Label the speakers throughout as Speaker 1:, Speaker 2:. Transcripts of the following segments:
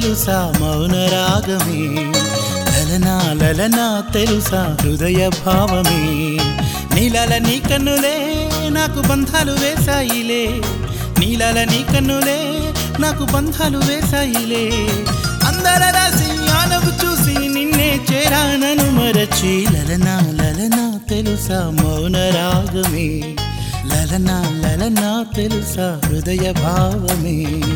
Speaker 1: తెలుసా మౌన రాగమే లలనా లలనా తెలుసా హృదయ భావమే నీలల నీ కన్నులే నాకు బంధాలు వేసాయిలే నీలల నీ కన్నులే నాకు బంధాలు వేసాయిలే అందర రాసి ఆనవు చూసి నిన్నే చేరానను మరచి లలనా లలనా తెలుసా మౌన రాగమే లలనా లలనా తెలుసా హృదయ భావమే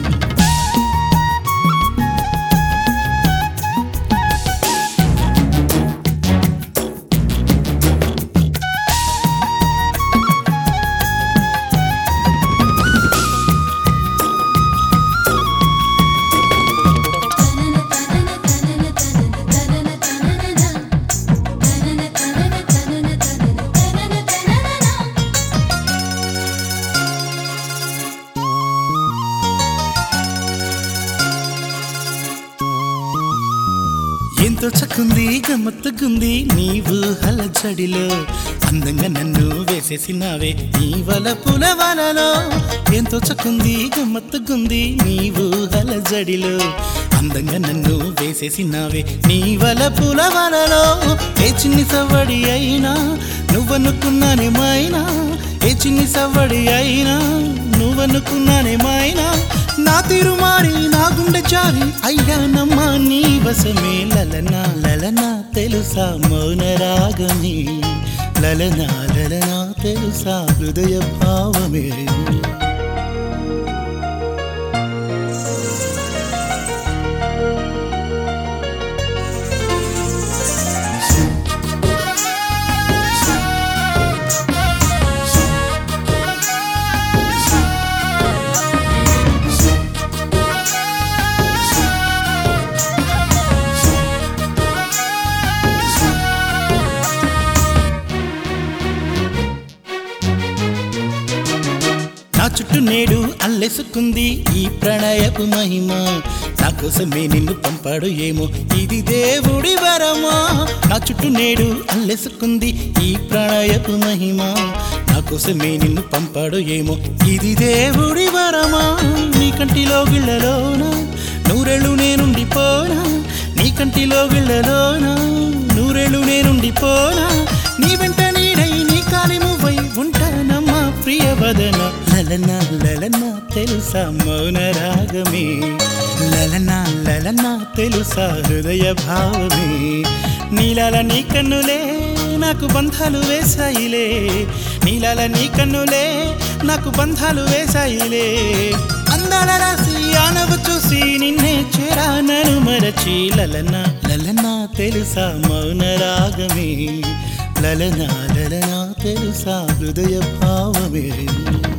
Speaker 1: ఎంతో చక్కుంది గమ్మత్తుకుంది నీవు హలజడిలో అందంగా నన్ను వేసేసినావే నీ వలపుల వలలో ఎంతో చక్కుంది గమ్మత్తుకుంది నీవు హలజడిలో అందంగా నన్ను వేసేసినావే నీ వలపుల వలలో ఏ చిన్ని సవ్వడి అయినా నువ్వనుకున్నానేమైనా ఏ చిన్ని సవ్వడి అయినా నువ్వనుకున్నానేమైనా నా తిరుమారి నా గుండె జారి అయ్యానమ్మా నీ వశమే లలనా లలనా తెలుసా మౌన రాగమే లలనా లలనా తెలుసా హృదయ భావమే నా చుట్టూ నేడు అల్లెసుకుంది ఈ ప్రణయపు మహిమ నా కోసమే నిన్ను పంపాడు ఏమో ఇది దేవుడి వరమా నా చుట్టూ నేడు అల్లెసుకుంది ఈ ప్రణయపు మహిమ నా కోసమే నిన్ను పంపాడు ఏమో ఇది దేవుడి వరమా నీ కంటిలో గిళ్ళలోన నూరెళ్ళు నేనుండిపోనా నీ కంటిలో గిళ్ళలోన నూరెళ్ళు నేనుండిపోనా నీ వెంట నీడై నీ కాలి మువ్వై ఉంటానమ్మా ప్రియవదన లలనా లలనా తెలుసా మౌన రాగమే లలనా లలనా తెలుసా హృదయ భావమే నీలాల నీ కన్నులే నాకు బంధాలు వేసాయిలే నీలాల నీ కన్నులే నాకు బంధాలు వేసాయిలే అందాల రాసి ఆనవు చూసి నిన్నే చేరానను మరచి లలనా లలనా తెలుసా మౌన రాగమే లలనా లలనా తెలుసా హృదయ భావమే